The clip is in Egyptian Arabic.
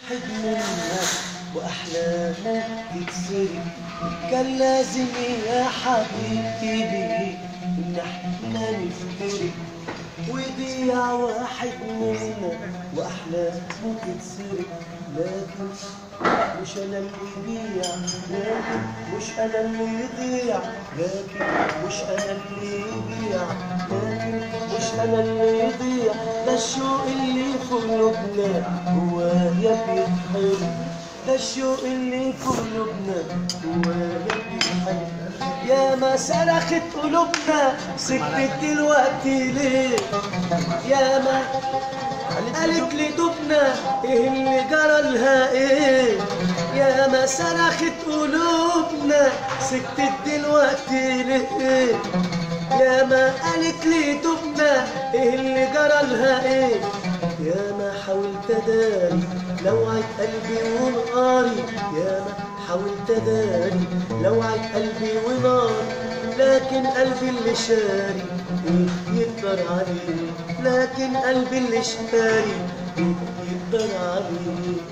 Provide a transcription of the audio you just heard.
واحد منا واحلامه تتسرق كان لازم يا حبيبتي ان احنا نفترق ويضيع واحد منا واحلامه تتسرق لكن مش انا اللي يضيع لكن مش انا اللي يضيع لكن مش انا اللي يضيع لكن مش انا اللي يضيع ده الشوق اللي في قلوبنا هوايا بيتحرق ده الشوق اللي في قلوبنا هوايا بيتحرق يا ما صرخت قلوبنا سكتت دلوقتي ليه يا ما قالت لي دبنا ايه اللي جرى لها ايه يا ما صرخت قلوبنا سكتت دلوقتي ليه يا ما قالت لي دبنا ايه اللي جرى لها ايه يا ما حاولت اداري لوعة قلبي ونقاري يا ما حاولت اداري لوعة قلبي وناري لكن قلبي اللي شاري إيه يقدر عليه لكن قلبي اللي شاري إيه يقدر عليه